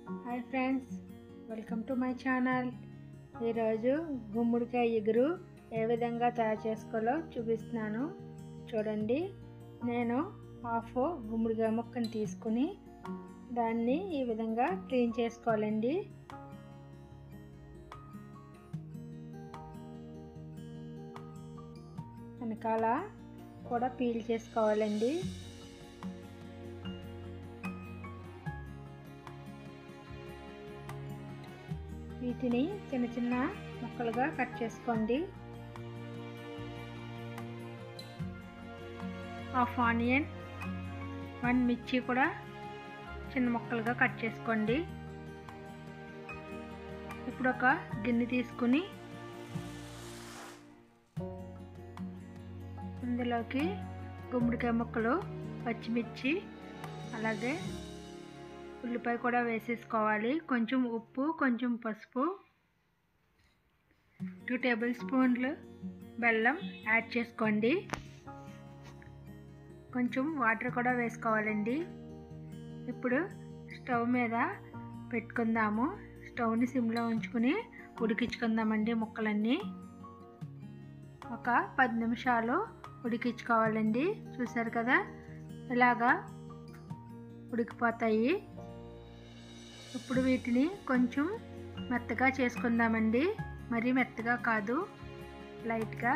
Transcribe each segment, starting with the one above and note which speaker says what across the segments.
Speaker 1: hi friends welcome to my channel ఈరోజు గుమ్మడికాయ ఎగురు ఏ విధంగా తయారు చేసుకోవాలో చూపిస్తున్నాను చూడండి నేను హాఫ్ గుమ్మడికాయ ముక్కను తీసుకుని దాన్ని ఈ విధంగా క్లీన్ చేసుకోవాలండి వెనకాల కూడా పీల్ చేసుకోవాలండి వీటిని చిన్న చిన్న ముక్కలుగా కట్ చేసుకోండి హాఫ్ ఆనియన్ వన్ మిర్చి కూడా చిన్న ముక్కలుగా కట్ చేసుకోండి ఇప్పుడు ఒక గిన్నె తీసుకుని ఇందులోకి గుమ్మడికాయ ముక్కలు పచ్చిమిర్చి అలాగే ఉల్లిపాయ కూడా వేసేసుకోవాలి కొంచెం ఉప్పు కొంచెం పసుపు టూ టేబుల్ స్పూన్లు బెల్లం యాడ్ చేసుకోండి కొంచెం వాటర్ కూడా వేసుకోవాలండి ఇప్పుడు స్టవ్ మీద పెట్టుకుందాము స్టవ్ని సిమ్లో ఉంచుకుని ఉడికించుకుందామండి ముక్కలన్నీ ఒక పది నిమిషాలు ఉడికించుకోవాలండి చూసారు కదా ఇలాగా ఉడికిపోతాయి ఇప్పుడు వీటిని కొంచెం మెత్తగా చేసుకుందామండి మరీ మెత్తగా కాదు లైట్గా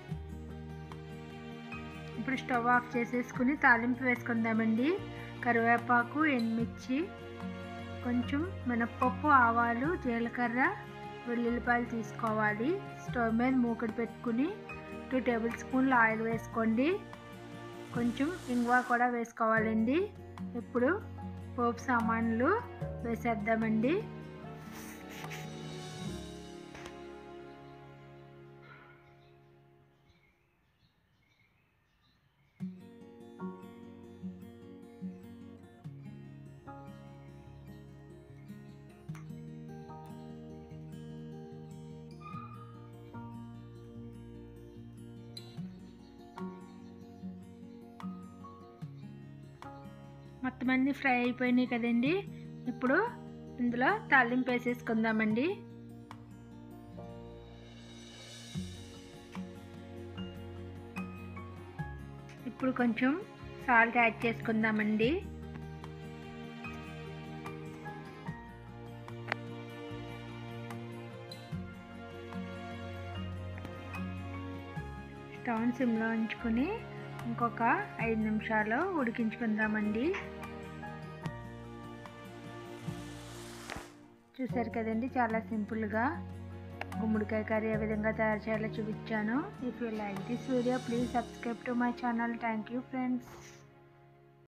Speaker 1: ఇప్పుడు స్టవ్ ఆఫ్ చేసేసుకుని తాలింపు వేసుకుందామండి కరివేపాకు ఎండుమిర్చి కొంచెం మినప్పప్పు ఆవాలు జీలకర్ర వెల్లుల్లిపాయలు తీసుకోవాలి స్టవ్ మీద మూకడి పెట్టుకుని టూ టేబుల్ స్పూన్లు ఆయిల్ వేసుకోండి కొంచెం ఇంగువ కూడా వేసుకోవాలండి ఇప్పుడు పోపు సామాన్లు వేసేద్దామండి మొత్తం అన్నీ ఫ్రై అయిపోయినాయి కదండి ఇప్పుడు ఇందులో తాలింపు వేసేసుకుందామండి ఇప్పుడు కొంచెం సాల్ట్ యాడ్ చేసుకుందామండి స్టవ్ సిమ్లో ఉంచుకొని ఇంకొక ఐదు నిమిషాలు ఉడికించుకుందామండి చూసారు కదండి చాలా సింపుల్గా గుమ్మడికాయ కర్రీ ఏ విధంగా తయారు చేయాలో చూపించాను if you like this video please subscribe to my channel thank you friends